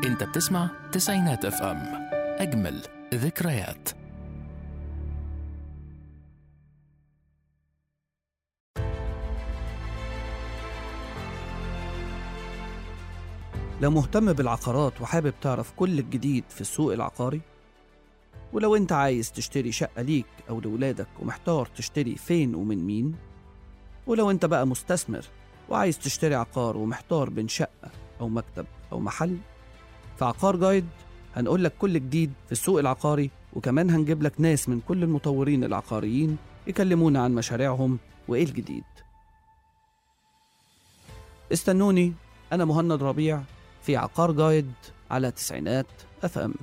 انت بتسمع تسعينات اف ام اجمل ذكريات لو مهتم بالعقارات وحابب تعرف كل الجديد في السوق العقاري ولو انت عايز تشتري شقة ليك أو لولادك ومحتار تشتري فين ومن مين ولو انت بقى مستثمر وعايز تشتري عقار ومحتار بين شقة أو مكتب أو محل في عقار جايد هنقول لك كل جديد في السوق العقاري وكمان هنجيب لك ناس من كل المطورين العقاريين يكلمونا عن مشاريعهم وإيه الجديد استنوني أنا مهند ربيع في عقار جايد على تسعينات اف ام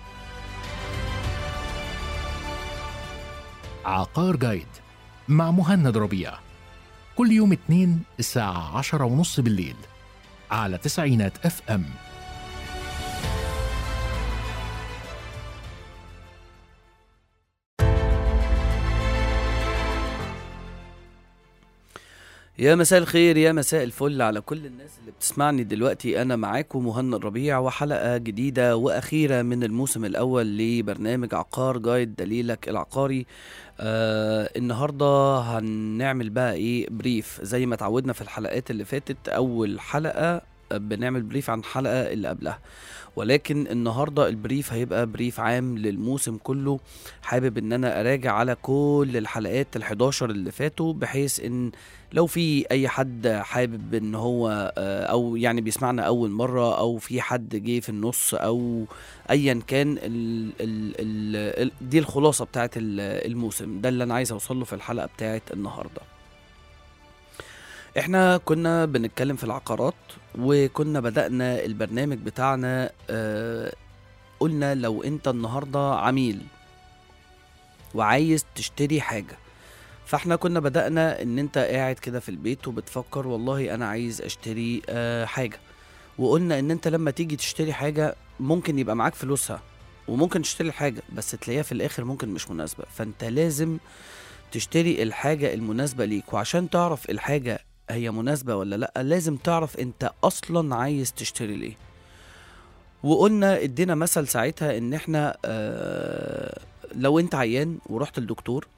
عقار جايد مع مهند ربيع كل يوم اثنين الساعة عشرة ونص بالليل على تسعينات اف ام يا مساء الخير يا مساء الفل على كل الناس اللي بتسمعني دلوقتي انا معاكم مهند ربيع وحلقة جديدة واخيرة من الموسم الاول لبرنامج عقار جايد دليلك العقاري آه النهاردة هنعمل بقى ايه بريف زي ما اتعودنا في الحلقات اللي فاتت اول حلقة آه، بنعمل بريف عن الحلقة اللي قبلها ولكن النهارده البريف هيبقى بريف عام للموسم كله حابب ان انا اراجع على كل الحلقات ال11 اللي فاتوا بحيث ان لو في اي حد حابب ان هو آه، او يعني بيسمعنا اول مره او في حد جه في النص او ايا كان ال ال ال ال دي الخلاصه بتاعت ال- الموسم ده اللي انا عايز اوصله في الحلقه بتاعت النهارده احنا كنا بنتكلم في العقارات وكنا بدأنا البرنامج بتاعنا آه قلنا لو انت النهارده عميل وعايز تشتري حاجه فاحنا كنا بدأنا ان انت قاعد كده في البيت وبتفكر والله انا عايز اشتري آه حاجة وقلنا ان انت لما تيجي تشتري حاجة ممكن يبقى معاك فلوسها وممكن تشتري الحاجة بس تلاقيها في الاخر ممكن مش مناسبة فانت لازم تشتري الحاجة المناسبة ليك وعشان تعرف الحاجة هي مناسبة ولا لأ لازم تعرف انت اصلا عايز تشتري ليه وقلنا ادينا مثل ساعتها ان احنا آه لو انت عيان ورحت الدكتور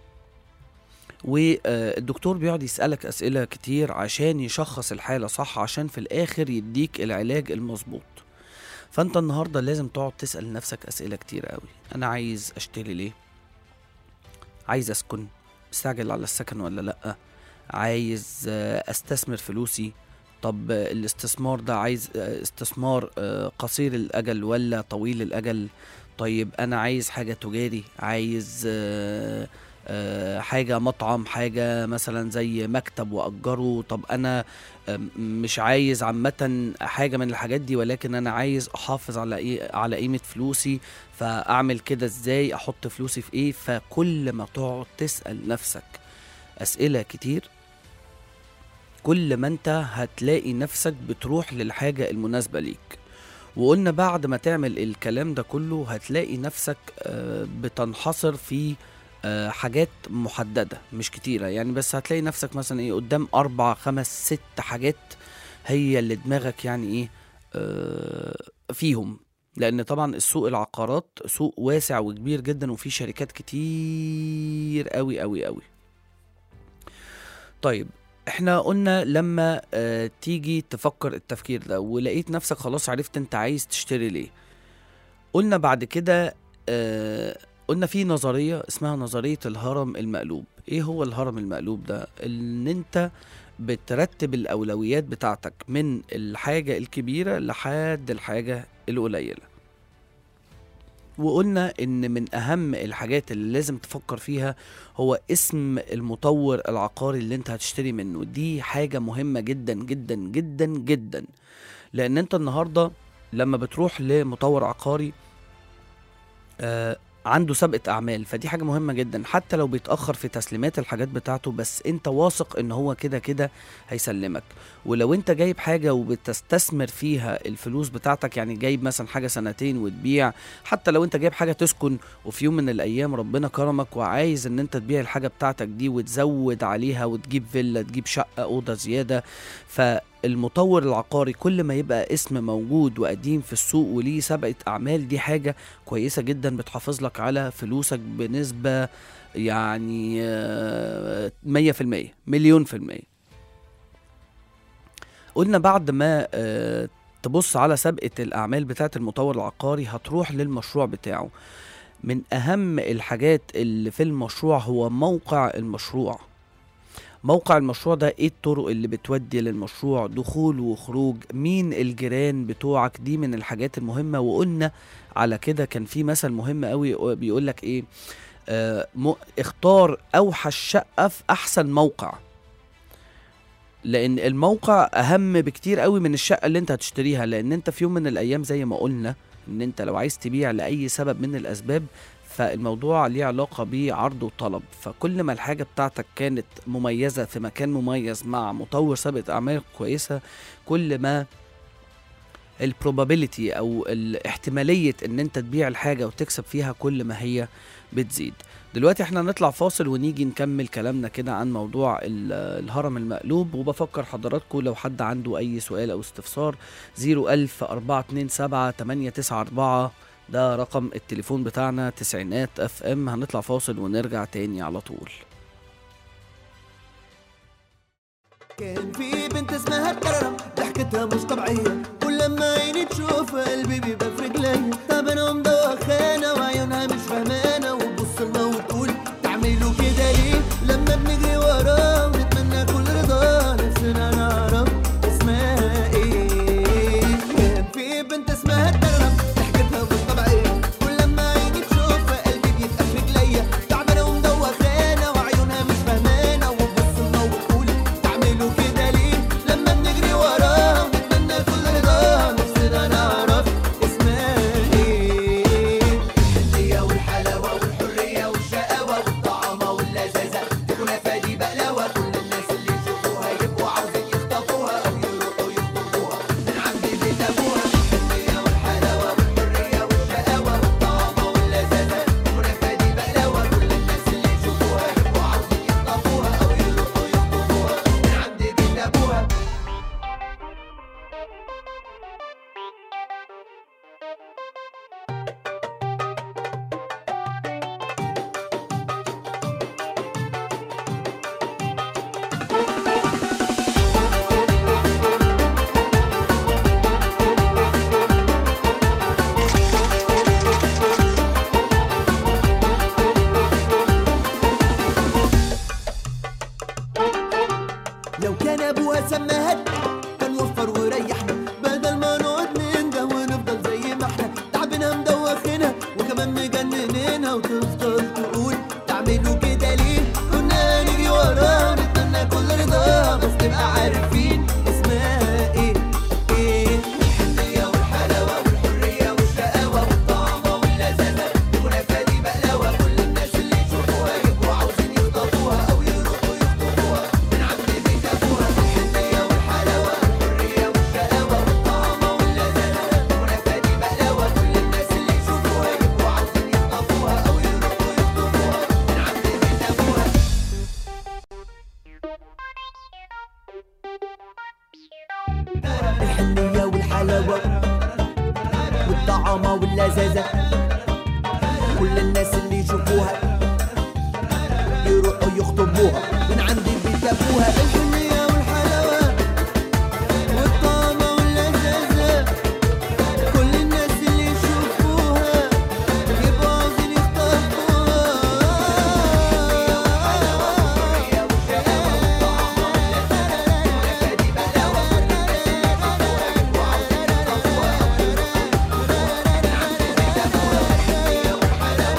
والدكتور بيقعد يسألك أسئلة كتير عشان يشخص الحالة صح عشان في الآخر يديك العلاج المظبوط فأنت النهاردة لازم تقعد تسأل نفسك أسئلة كتير قوي أنا عايز أشتري ليه عايز أسكن مستعجل على السكن ولا لأ عايز آه، أستثمر فلوسي طب آه، الاستثمار ده عايز آه، استثمار آه، قصير الأجل ولا طويل الأجل طيب أنا عايز حاجة تجاري عايز آه، آه، حاجة مطعم حاجة مثلا زي مكتب وأجره طب أنا آم، مش عايز عامة حاجة من الحاجات دي ولكن أنا عايز أحافظ على إيه على قيمة فلوسي فأعمل كده إزاي أحط فلوسي في إيه فكل ما تقعد تسأل نفسك أسئلة كتير كل ما أنت هتلاقي نفسك بتروح للحاجة المناسبة ليك وقلنا بعد ما تعمل الكلام ده كله هتلاقي نفسك آه، بتنحصر في آه، حاجات محددة مش كتيرة يعني بس هتلاقي نفسك مثلا ايه قدام أربع خمس ست حاجات هي اللي دماغك يعني ايه آه، فيهم لأن طبعا السوق العقارات سوق واسع وكبير جدا وفيه شركات كتير قوي قوي قوي طيب احنا قلنا لما اه تيجي تفكر التفكير ده ولقيت نفسك خلاص عرفت انت عايز تشتري ليه قلنا بعد كده اه قلنا في نظرية اسمها نظرية الهرم المقلوب ايه هو الهرم المقلوب ده ان انت بترتب الاولويات بتاعتك من الحاجة الكبيرة لحد الحاجة القليلة وقلنا ان من اهم الحاجات اللي لازم تفكر فيها هو اسم المطور العقاري اللي انت هتشتري منه دي حاجة مهمة جدا جدا جدا جدا لان انت النهاردة لما بتروح لمطور عقاري آه عنده سابقة أعمال فدي حاجة مهمة جدا حتى لو بيتأخر في تسليمات الحاجات بتاعته بس أنت واثق إن هو كده كده هيسلمك ولو أنت جايب حاجة وبتستثمر فيها الفلوس بتاعتك يعني جايب مثلا حاجة سنتين وتبيع حتى لو أنت جايب حاجة تسكن وفي يوم من الأيام ربنا كرمك وعايز إن أنت تبيع الحاجة بتاعتك دي وتزود عليها وتجيب فيلا تجيب شقة أوضة زيادة ف المطور العقاري كل ما يبقى اسم موجود وقديم في السوق وليه سابقة أعمال دي حاجة كويسة جدا بتحافظ لك على فلوسك بنسبة يعني آه، مية في المية مليون في المية قلنا بعد ما آه، تبص على سابقة الأعمال بتاعة المطور العقاري هتروح للمشروع بتاعه من أهم الحاجات اللي في المشروع هو موقع المشروع موقع المشروع ده ايه الطرق اللي بتودي للمشروع دخول وخروج مين الجيران بتوعك دي من الحاجات المهمة وقلنا على كده كان في مثل مهم قوي بيقول لك ايه آه م- اختار اوحش شقة في احسن موقع لان الموقع اهم بكتير قوي من الشقة اللي انت هتشتريها لان انت في يوم من الايام زي ما قلنا ان انت لو عايز تبيع لاي سبب من الاسباب فالموضوع ليه علاقة بعرض وطلب فكل ما الحاجة بتاعتك كانت مميزة في مكان مميز مع مطور سابقة أعمال كويسة كل ما البروبابيليتي أو الاحتمالية إن أنت تبيع الحاجة وتكسب فيها كل ما هي بتزيد دلوقتي احنا نطلع فاصل ونيجي نكمل كلامنا كده عن موضوع ال- الهرم المقلوب وبفكر حضراتكم لو حد عنده أي سؤال أو استفسار 01000 427 894 ده رقم التليفون بتاعنا تسعينات اف ام هنطلع فاصل ونرجع تاني على طول كان في بنت اسمها كرم ضحكتها مش طبيعية كل لما عيني تشوف قلبي بيبقى في رجليا طب انا مدوخانة وعيونها مش فهمانة وتبص لنا وتقول تعملوا كده ليه لما بنجري وراه ونتمنى كل رضا نفسنا نعرف اسمها ايه كان في بنت اسمها كرم ضحكتها مش طبيعية كل لما عيني تشوف قلبي بيبقى في رجليا تعبانة ومدوخانة وعيونها مش فهمانة وتبص لنا وتقول تعملوا كده ليه لما بنجري وراها ونتمنى كل رضا نفسنا نعرف اسمها ايه الحنية والحلاوة والحرية والشقاوة والطعامة واللذاذة تكون فادي بقلاوة كل الناس اللي يشوفوها يبقوا عاوزين يخطفوها أو يروحوا يخطفوها من عند بيت أبوها الحنية والحلاوة والحرية والشقاوة والطعامة واللذاذة تكون فادي بقلاوة كل الناس اللي يشوفوها يبقوا عاوزين يخطفوها أو يروحوا يخطفوها من عند بيت أبوها لو كان ابوها سماها كان وفر وريحنا بدل ما نقعد ننده ونفضل زي ما احنا تعبنا مدوخنا وكمان مجننينها وتفضل تقول تعملوا كده ليه كنا نجري وراها نتمنى كل رضاها بس نبقى عارفين اسمها ايه ايه الحنية والحلاوة والحرية والشقاوة والطعامة واللذاذة تكون فادي بقلاوة كل الناس اللي يشوفوها يبقوا عاوزين يخطفوها أو يروحوا يخطفوها من عند بيت أبوها الحنية والحلاوة والحرية والشقاوة والطعامة واللذاذة تكون فادي بقلاوة كل الناس اللي يشوفوها يبقوا عاوزين يخطفوها أو يروحوا يخطفوها من عند بيت أبوها الحنية والحلاوة والطعامة واللذاذة كل الناس اللي يشوفوها يروحوا يخطبوها من عند بيت أبوها الحنية والحلاوة والطعامة واللذاذة كل الناس اللي يشوفوها يبقوا عاوزين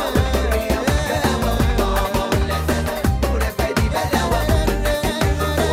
يخطفوها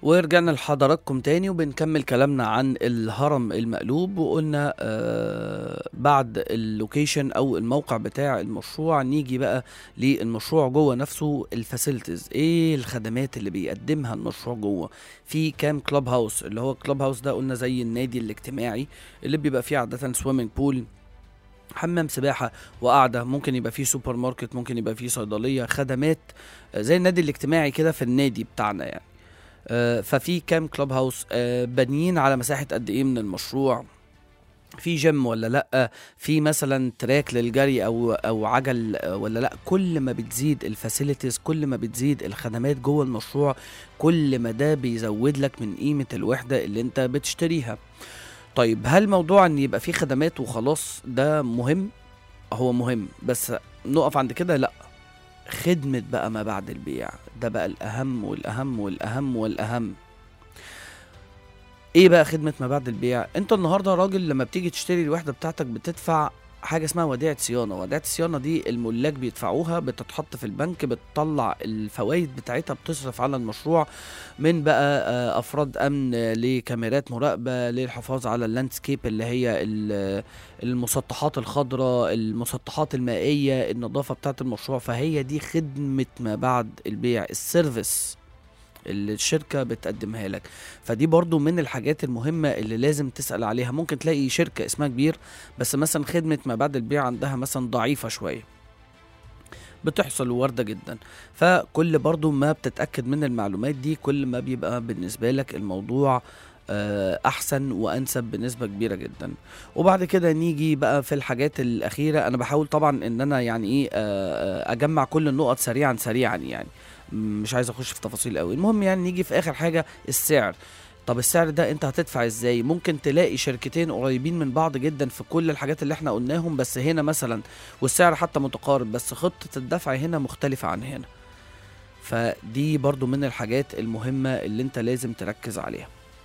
ورجعنا لحضراتكم تاني وبنكمل كلامنا عن الهرم المقلوب وقلنا آه بعد اللوكيشن او الموقع بتاع المشروع نيجي بقى للمشروع جوه نفسه الفاسيلتيز ايه الخدمات اللي بيقدمها المشروع جوه في كام كلوب هاوس اللي هو كلوب هاوس ده قلنا زي النادي الاجتماعي اللي بيبقى فيه عاده سويمنج بول حمام سباحه وقعده ممكن يبقى فيه سوبر ماركت ممكن يبقى فيه صيدليه خدمات آه، زي النادي الاجتماعي كده في النادي بتاعنا يعني آه، ففي كام كلوب هاوس آه، بانيين على مساحه قد ايه من المشروع في جيم ولا لا في مثلا تراك للجري او او عجل آه، ولا لا كل ما بتزيد الفاسيلتيز كل ما بتزيد الخدمات جوه المشروع كل ما ده بيزود لك من قيمه الوحده اللي انت بتشتريها طيب هل موضوع ان يبقى في خدمات وخلاص ده مهم هو مهم بس نقف عند كده لا خدمة بقى ما بعد البيع ده بقى الأهم والأهم والأهم والأهم ايه بقى خدمة ما بعد البيع انت النهاردة راجل لما بتيجي تشتري الوحدة بتاعتك بتدفع حاجة اسمها وديعة صيانة وديعة الصيانة دي الملاك بيدفعوها بتتحط في البنك بتطلع الفوائد بتاعتها بتصرف على المشروع من بقى آه، أفراد أمن لكاميرات مراقبة للحفاظ على اللاندسكيب اللي هي ال- المسطحات الخضراء المسطحات المائية النظافة بتاعة المشروع فهي دي خدمة ما بعد البيع السيرفيس اللي الشركة بتقدمها لك فدي برضو من الحاجات المهمة اللي لازم تسأل عليها ممكن تلاقي شركة اسمها كبير بس مثلا خدمة ما بعد البيع عندها مثلا ضعيفة شوية بتحصل وواردة جدا فكل برضو ما بتتأكد من المعلومات دي كل ما بيبقى بالنسبة لك الموضوع آه، احسن وانسب بنسبه كبيره جدا وبعد كده نيجي بقى في الحاجات الاخيره انا بحاول طبعا ان انا يعني ايه آه، آه، اجمع كل النقط سريعا سريعا يعني مش عايز اخش في تفاصيل قوي المهم يعني نيجي في اخر حاجه السعر طب السعر ده انت هتدفع ازاي ممكن تلاقي شركتين قريبين من بعض جدا في كل الحاجات اللي احنا قلناهم بس هنا مثلا والسعر حتى متقارب بس خطة الدفع هنا مختلفة عن هنا فدي برضو من الحاجات المهمة اللي انت لازم تركز عليها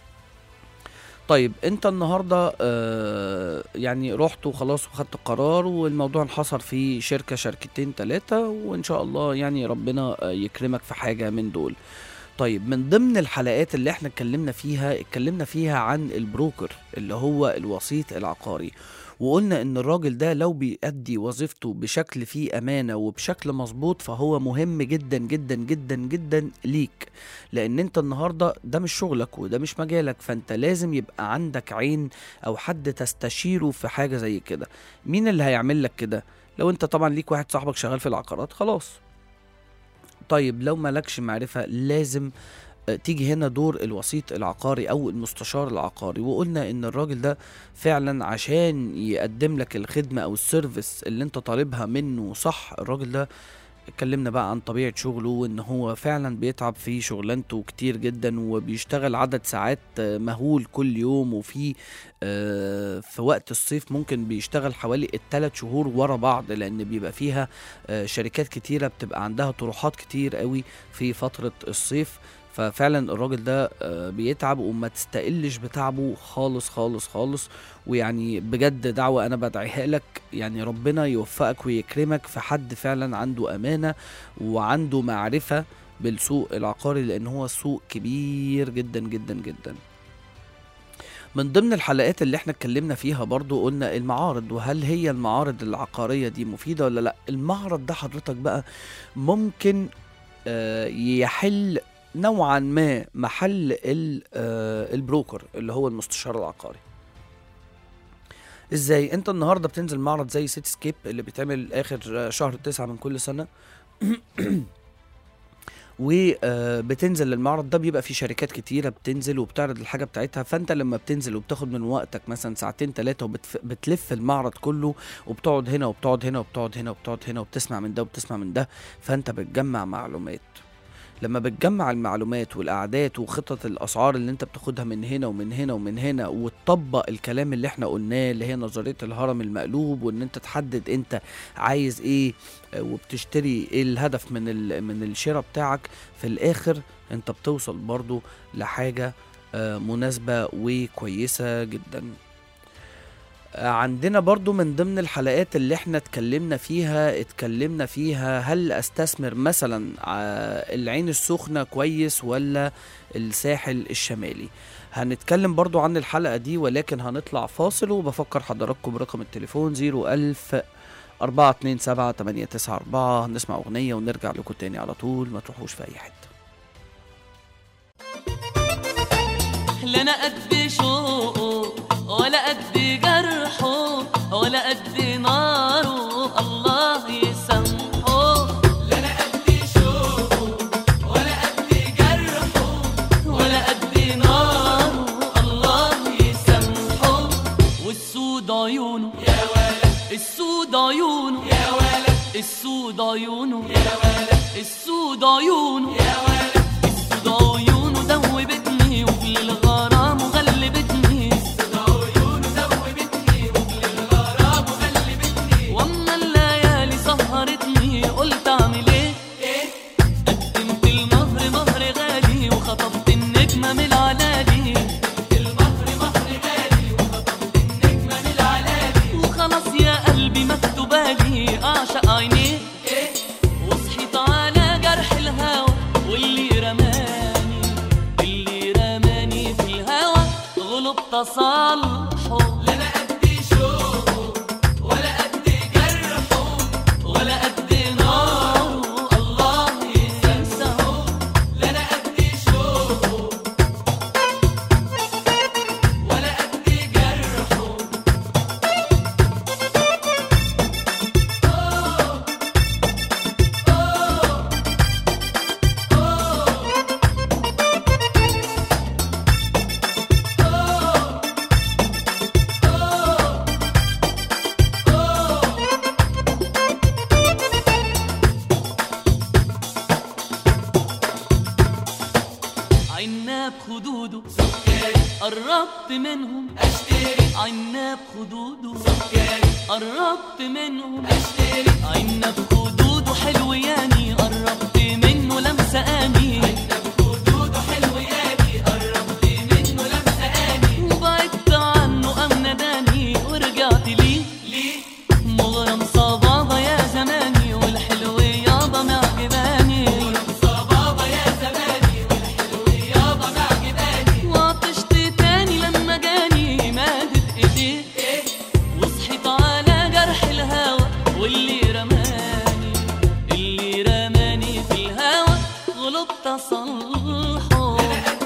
طيب انت النهارده آه يعني رحت وخلاص وخدت القرار والموضوع انحصر في شركه شركتين ثلاثه وان شاء الله يعني ربنا آه، يكرمك في حاجه من دول طيب من ضمن الحلقات اللي احنا اتكلمنا فيها اتكلمنا فيها عن البروكر اللي هو الوسيط العقاري وقلنا ان الراجل ده لو بيأدي وظيفته بشكل فيه امانه وبشكل مظبوط فهو مهم جدا جدا جدا جدا ليك لان انت النهارده ده مش شغلك وده مش مجالك فانت لازم يبقى عندك عين او حد تستشيره في حاجه زي كده مين اللي هيعمل لك كده لو انت طبعا ليك واحد صاحبك شغال في العقارات خلاص طيب لو مالكش معرفه لازم آه، تيجي هنا دور الوسيط العقاري او المستشار العقاري وقلنا ان الراجل ده فعلا عشان يقدم لك الخدمه او السيرفيس اللي انت طالبها منه صح الراجل ده اتكلمنا بقى عن طبيعة شغله وان هو فعلا بيتعب في شغلانته كتير جدا وبيشتغل عدد ساعات آه، مهول كل يوم وفي آه، في وقت الصيف ممكن بيشتغل حوالي الثلاث شهور ورا بعض لان بيبقى فيها آه، شركات كتيرة بتبقى عندها طروحات كتير قوي في فترة الصيف ففعلا الراجل ده آه، بيتعب وما تستقلش بتعبه خالص خالص خالص ويعني بجد دعوة أنا بدعيها لك يعني ربنا يوفقك ويكرمك في حد فعلا عنده أمانة وعنده معرفة بالسوق العقاري لأن هو سوق كبير جدا جدا جدا من ضمن الحلقات اللي احنا اتكلمنا فيها برضو قلنا المعارض وهل هي المعارض العقارية دي مفيدة ولا لا المعرض ده حضرتك بقى ممكن آه، يحل نوعا ما محل ال- آه، البروكر اللي هو المستشار العقاري ازاي انت النهارده بتنزل معرض زي سيتي سكيب اللي بيتعمل اخر شهر تسعة من كل سنه وبتنزل للمعرض ده بيبقى في شركات كتيره بتنزل وبتعرض الحاجه بتاعتها فانت لما بتنزل وبتاخد من وقتك مثلا ساعتين ثلاثه وبتلف المعرض كله وبتقعد هنا وبتقعد هنا وبتقعد هنا وبتقعد هنا وبتسمع من ده وبتسمع من ده فانت بتجمع معلومات لما بتجمع المعلومات والاعداد وخطط الاسعار اللي انت بتاخدها من هنا ومن هنا ومن هنا وتطبق الكلام اللي احنا قلناه اللي هي نظريه الهرم المقلوب وان انت تحدد انت عايز ايه آه، وبتشتري ايه الهدف من ال- من الشراء بتاعك في الاخر انت بتوصل برضو لحاجه آه، مناسبه وكويسه جدا آه، عندنا برضو من ضمن الحلقات اللي احنا اتكلمنا فيها اتكلمنا فيها هل استثمر مثلا ع- العين السخنة كويس ولا الساحل الشمالي هنتكلم برضو عن الحلقة دي ولكن هنطلع فاصل وبفكر حضراتكم برقم التليفون 01000 427 894 هنسمع أغنية ونرجع لكم تاني على طول ما تروحوش في أي حتة لا انا قد شوقه ولا قد جرحه ولا قد ناره الله يسامحه لا انا قد شوقه ولا قد جرحه ولا قد ناره الله يسامحه والسود عيونه يا ولد السود عيونه يا ولد السود عيونه يا ولد السود عيونه يا ولد السود عيونه دوبتني وفي الغرام وغلبتني السود عيونه دوبتني وفي الغرام وغلبتني واما الليالي سهرتني قلت اعمل ايه قدمت المهر مهر غالي وخطبت النجمة من العلالي المهر مهر غالي وخطبت النجمة من العلالي وخلاص يا قلبي مكتوبالي اعشق عينيه وصحيت على جرح الهوى واللي رماني اللي رماني في الهوى غلب تصالحه لا انا قد شوقه ولا قد جرحه ولا قد ناره الله ينساه لا انا قد شوقه ولا قد جرحه عناب خدوده قربت منهم اشتري عناب خدوده قربت منهم اشتري عناب خدوده حلو ياني قربت منه لمسه اني عناب خدوده حلو ياني قربت منه لمسه اني وبعدت عنه ام نداني ورجعت ليه ليه مغرم صبابة يا زماني والحلو يابا معجباني مغرم صبابة يا زماني والحلو يابا معجباني وعطشت تاني لما جاني مادت ايديه وصحيت على جرح الهوى واللي رماني اللي رماني في الهوى غلبت اصلحه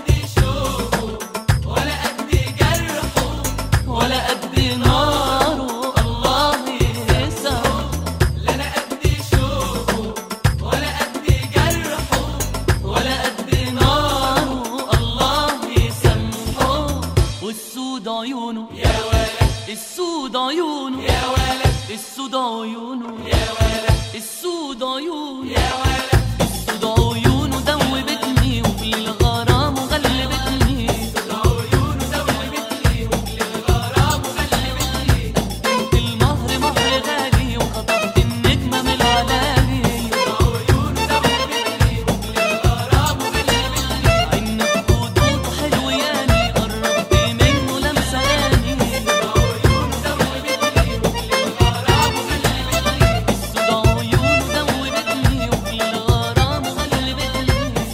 ولا قد ناره الله يسعه لا انا قد شوقه ولا قد جرحه ولا قد ناره الله يسامحه والسود عيونه يا ولد السود عيونه يا ولد السود عيونه يا ولد السود عيونه يا ولد السود عيونه دوبتني وفي الغرام وغلبتني السود عيونه دوبتني وفي الغرام وغلبتني قدمت المهر مهر غالي وخطبت النجمة من العلالي عيونه دوبتني وفي الغرام وغلبتني عنب خدوده حلو ياني قربت منه لمسة ياني عيونه دوبتني وفي الغرام وغلبتني السود عيونه دوبتني وفي الغرام وغلبتني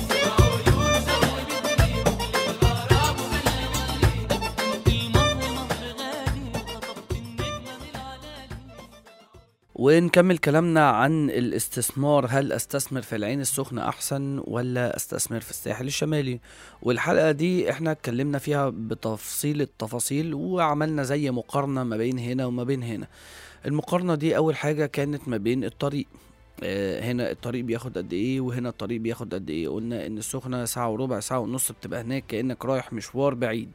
قدمت المهر مهر غالي وخطبت النجمة من العلالي ونكمل كلامنا عن الاستثمار هل استثمر في العين السخنة احسن ولا استثمر في الساحل الشمالي والحلقة دي احنا اتكلمنا فيها بتفصيل التفاصيل وعملنا زي مقارنة ما بين هنا وما بين هنا المقارنة دي اول حاجة كانت ما بين الطريق آه، هنا الطريق بياخد قد ايه وهنا الطريق بياخد قد ايه قلنا ان السخنة ساعة وربع ساعة ونص بتبقى هناك كأنك رايح مشوار بعيد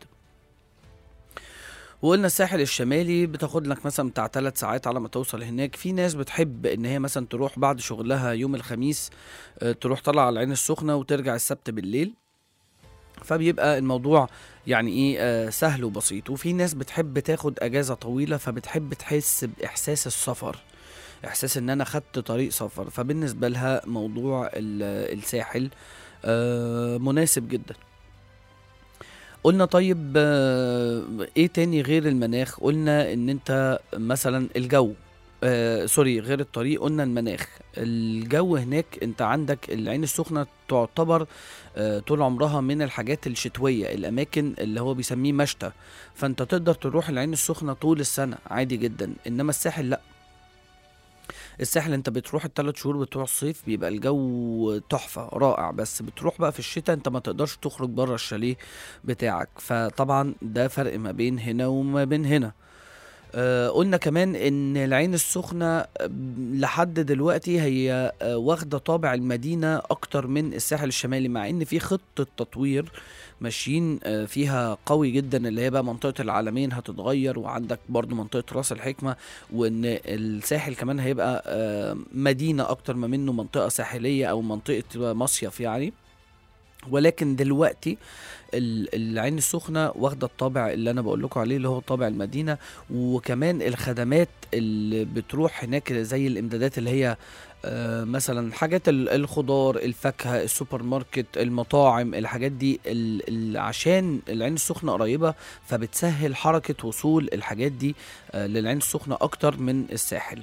وقلنا الساحل الشمالي بتاخد لك مثلا بتاع ثلاث ساعات على ما توصل هناك في ناس بتحب ان هي مثلا تروح بعد شغلها يوم الخميس آه، تروح طالعه على العين السخنه وترجع السبت بالليل فبيبقى الموضوع يعني ايه آه سهل وبسيط وفي ناس بتحب تاخد اجازه طويله فبتحب تحس باحساس السفر احساس ان انا خدت طريق سفر فبالنسبه لها موضوع ال- الساحل آه مناسب جدا قلنا طيب آه، ايه تاني غير المناخ قلنا ان انت مثلا الجو آه سوري غير الطريق قلنا المناخ الجو هناك انت عندك العين السخنة تعتبر آه طول عمرها من الحاجات الشتوية الأماكن اللي هو بيسميه مشتى فانت تقدر تروح العين السخنة طول السنة عادي جدا إنما الساحل لأ الساحل انت بتروح الثلاث شهور بتوع الصيف بيبقى الجو تحفة رائع بس بتروح بقى في الشتاء انت ما تقدرش تخرج بره الشاليه بتاعك فطبعا ده فرق ما بين هنا وما بين هنا آه قلنا كمان ان العين السخنة آه، لحد دلوقتي هي آه واخدة طابع المدينة اكتر من الساحل الشمالي مع ان في خطة تطوير ماشيين آه فيها قوي جدا اللي هي بقى منطقة العالمين هتتغير وعندك برضو منطقة راس الحكمة وان الساحل كمان هيبقى آه مدينة اكتر ما منه منطقة ساحلية او منطقة مصيف يعني ولكن دلوقتي ال- العين السخنة واخدة الطابع اللي أنا بقول لكم عليه اللي هو طابع المدينة وكمان الخدمات اللي بتروح هناك زي الإمدادات اللي هي آه، مثلا حاجات ال- الخضار الفاكهة السوبر ماركت المطاعم الحاجات دي ال- ال- عشان العين السخنة قريبة فبتسهل حركة وصول الحاجات دي آه، للعين السخنة أكتر من الساحل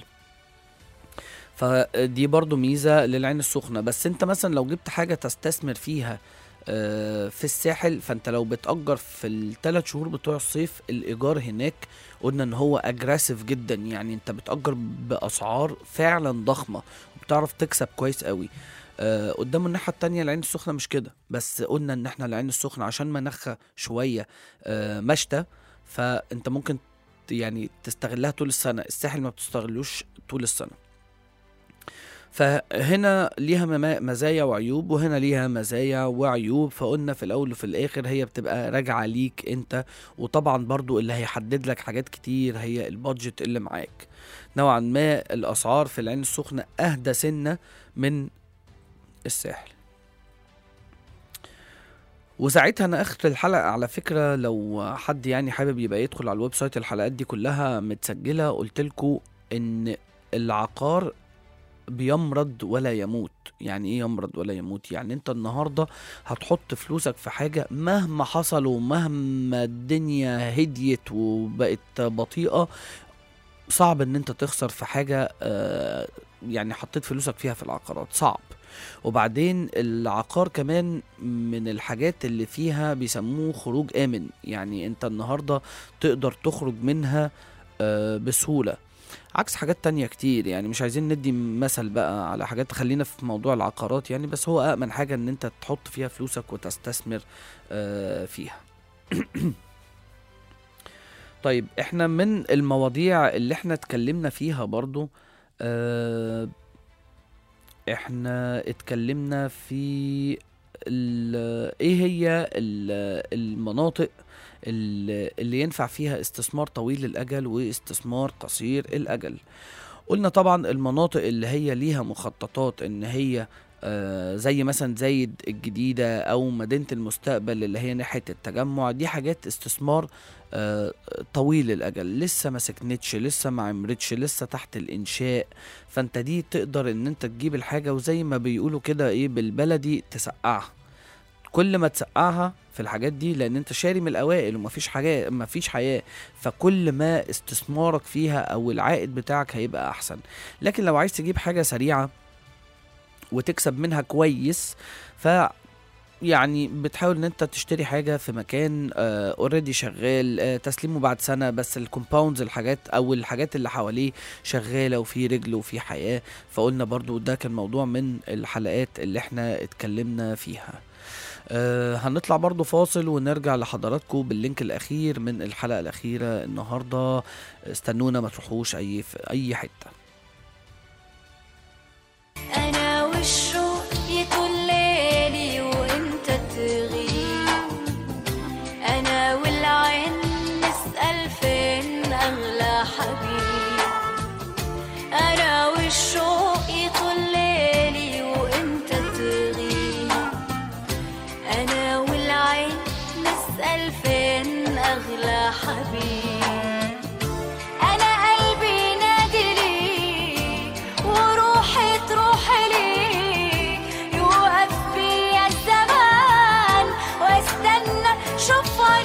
فدي برضو ميزة للعين السخنة بس انت مثلا لو جبت حاجة تستثمر فيها آه، في الساحل فانت لو بتأجر في الثلاث شهور بتوع الصيف الإيجار هناك قلنا ان هو اجريسيف جدا يعني انت بتأجر بأسعار فعلا ضخمة وبتعرف تكسب كويس قوي آه قدام الناحية التانية العين السخنة مش كده بس قلنا ان احنا العين السخنة عشان مناخها شوية آه مشتى فانت ممكن ت- يعني تستغلها طول السنة الساحل ما بتستغلوش طول السنة فهنا ليها مما- مزايا وعيوب وهنا ليها مزايا وعيوب فقلنا في الاول وفي الاخر هي بتبقى راجعه ليك انت وطبعا برضو اللي هيحدد لك حاجات كتير هي البادجت اللي معاك نوعا ما الاسعار في العين السخنه اهدى سنه من الساحل وساعتها انا اخر الحلقه على فكره لو حد يعني حابب يبقى يدخل على الويب سايت الحلقات دي كلها متسجله قلت لكم ان العقار بيمرض ولا يموت يعني ايه يمرض ولا يموت يعني انت النهارده هتحط فلوسك في حاجه مهما حصل ومهما الدنيا هديت وبقت بطيئه صعب ان انت تخسر في حاجه آه، يعني حطيت فلوسك فيها في العقارات صعب وبعدين العقار كمان من الحاجات اللي فيها بيسموه خروج آمن يعني انت النهاردة تقدر تخرج منها آه، بسهولة عكس حاجات تانية كتير يعني مش عايزين ندي مثل بقى على حاجات خلينا في موضوع العقارات يعني بس هو أأمن حاجة ان انت تحط فيها فلوسك وتستثمر آه، فيها طيب احنا من المواضيع اللي احنا اتكلمنا فيها برضو آه، احنا اتكلمنا في ال- ايه هي ال- المناطق ال- اللي ينفع فيها استثمار طويل الاجل واستثمار قصير الاجل قلنا طبعا المناطق اللي هي ليها مخططات ان هي آه، زي مثلا زايد الجديدة أو مدينة المستقبل اللي هي ناحية التجمع دي حاجات استثمار آه، طويل الأجل لسه ما سكنتش لسه ما عمرتش لسه تحت الإنشاء فأنت دي تقدر إن أنت تجيب الحاجة وزي ما بيقولوا كده إيه بالبلدي تسقعها كل ما تسقعها في الحاجات دي لان انت شاري من الاوائل ومفيش حاجه مفيش حياه فكل ما استثمارك فيها او العائد بتاعك هيبقى احسن لكن لو عايز تجيب حاجه سريعه وتكسب منها كويس ف يعني بتحاول ان انت تشتري حاجه في مكان اوريدي شغال آه تسليمه بعد سنه بس الكومباوندز الحاجات او الحاجات اللي حواليه شغاله وفي رجل وفي حياه فقلنا برضو ده كان موضوع من الحلقات اللي احنا اتكلمنا فيها آه هنطلع برضو فاصل ونرجع لحضراتكم باللينك الاخير من الحلقه الاخيره النهارده استنونا ما تروحوش اي في اي حته أنا والشوق يطول ليلي وأنت تغيب أنا والعين نسأل فين أغلى حبيب أنا والشوق يطول ليلي وأنت تغيب أنا والعين نسأل فين أغلى حبيب أنا قلبي نادي ليك وروحي تروح ليك يوقف بيا الزمان واستنى شوف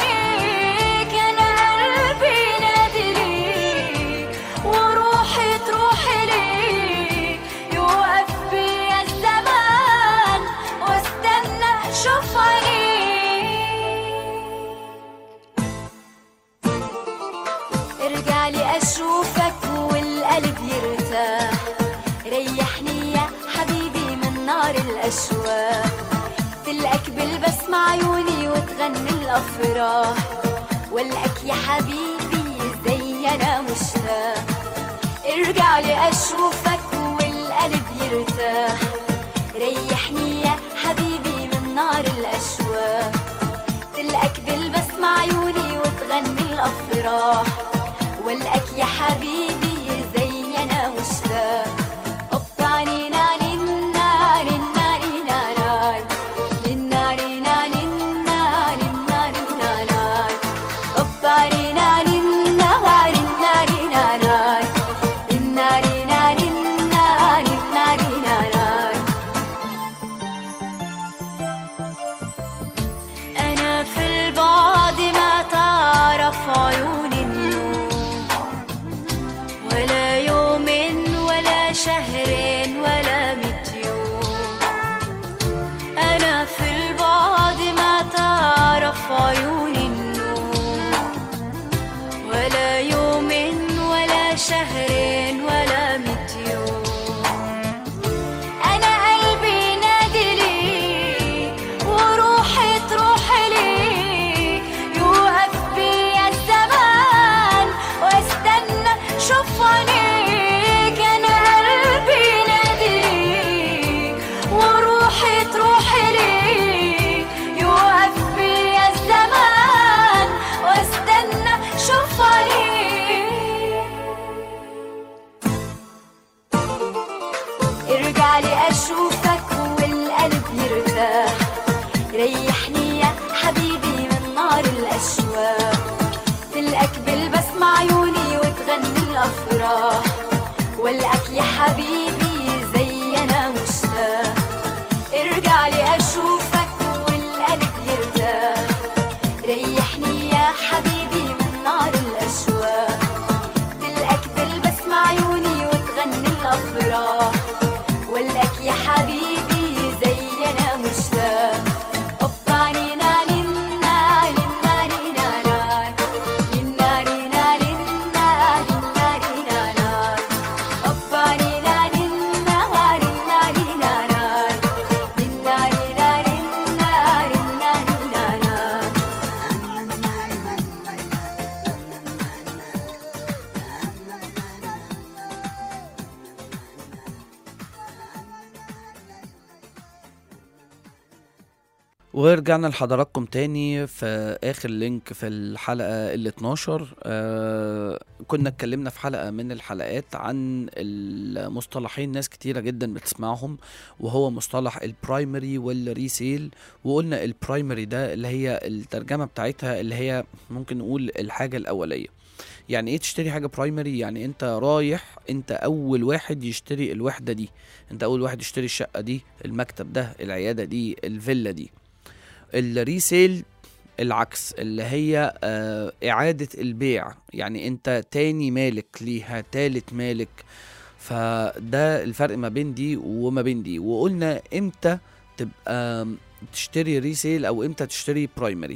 أشوفك والقلب يرتاح ريحني يا حبيبي من نار الأشواق تلقاك بالبسمة عيوني وتغني الأفراح والقاك يا حبيبي زي أنا مشتاق ارجع لي أشوفك والقلب يرتاح ريحني يا حبيبي من نار الأشواق تلقاك بالبسمة عيوني وتغني الأفراح والقاك يا حبيبي زي أنا مشتاق أوبا نينا نينا نينا نينا ناي. نينا نينا نينا نينا نينا ناي. أوبا نينا نينا نينا نينا ناي. نينا نينا نينا نينا نينا ناي. أنا في البعد ما تعرف عيون النوم ولا يوم ولا شهر ولا ميت يوم أنا في البعد ما تعرف عيون النوم ولا يوم ولا شهر ولا ميت يوم أنا قلبي نادي لي وروحي تروح لي يوقف بيا الزمان واستنى شوف عينيك أنا قلبي نادي لي وروحي تروح لي يوقف بيا الزمان واستنى شوف عينيك ارجع لي اشوفك والقلب يرتاح ريحني يا حبيبي من نار الاشواق تلقاك بالبسمة عيوني وتغني الافراح والقاك يا حبيبي زي انا مشتاق ارجع لي اشوفك والقلب يرتاح ريحني يا حبيبي من نار الاشواق تلقاك بالبسمة عيوني وتغني الأفراح والقاك يا حبيبي زي أنا مشتاق أوبا نينا نينا نينا نينا ناي. نينا نينا نينا نينا نينا ناي. أوبا نينا نينا نينا نينا ناي. نينا نينا نينا نينا نينا ناي. ورجعنا لحضراتكم تاني في اخر لينك في الحلقه ال 12 آه كنا اتكلمنا في حلقه من الحلقات عن المصطلحين ناس كتيره جدا بتسمعهم وهو مصطلح البرايمري والريسيل وقلنا البرايمري ده اللي هي الترجمه بتاعتها اللي هي ممكن نقول الحاجه الاوليه يعني ايه تشتري حاجه برايمري يعني انت رايح انت اول واحد يشتري الوحده دي انت اول واحد يشتري الشقه دي المكتب ده العياده دي الفيلا دي الريسيل العكس اللي هي آه إعادة البيع يعني أنت تاني مالك ليها تالت مالك فده الفرق ما بين دي وما بين دي وقلنا امتى تبقى تشتري ريسيل او امتى تشتري برايمري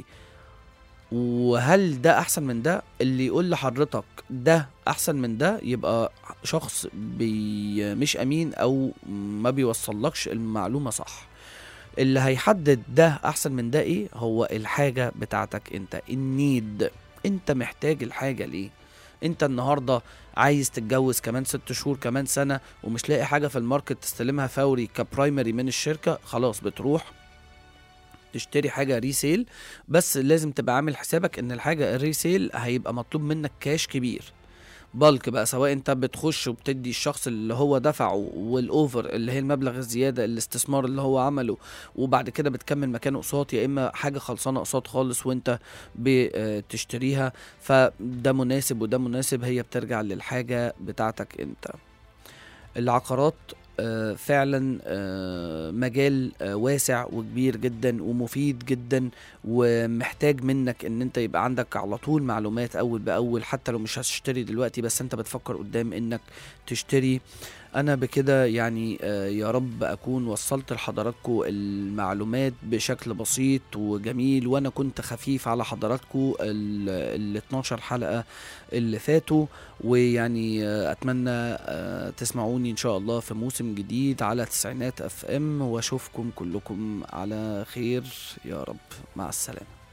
وهل ده احسن من ده اللي يقول لحضرتك ده احسن من ده يبقى شخص بي مش امين او ما بيوصلكش المعلومه صح اللي هيحدد ده احسن من ده ايه هو الحاجه بتاعتك انت النيد انت محتاج الحاجه ليه انت النهارده عايز تتجوز كمان ست شهور كمان سنه ومش لاقي حاجه في الماركت تستلمها فوري كبرايمري من الشركه خلاص بتروح تشتري حاجه ريسيل بس لازم تبقى عامل حسابك ان الحاجه الريسيل هيبقى مطلوب منك كاش كبير بالك بقى سواء انت بتخش وبتدي الشخص اللي هو دفعه والاوفر اللي هي المبلغ الزياده الاستثمار اللي هو عمله وبعد كده بتكمل مكانه قساط يا اما حاجه خلصانه قساط خالص وانت بتشتريها فده مناسب وده مناسب هي بترجع للحاجه بتاعتك انت العقارات آه، فعلا آه، مجال آه، واسع وكبير جدا ومفيد جدا ومحتاج منك ان انت يبقى عندك على طول معلومات اول باول حتى لو مش هتشتري دلوقتي بس انت بتفكر قدام انك تشتري انا بكده يعني آه، يا رب اكون وصلت لحضراتكم المعلومات بشكل بسيط وجميل وانا كنت خفيف على حضراتكم ال ال 12 حلقه اللي فاتوا ويعني آه، اتمنى آه، تسمعوني ان شاء الله في موسم جديد على تسعينات اف ام واشوفكم كلكم على خير يا رب مع السلامه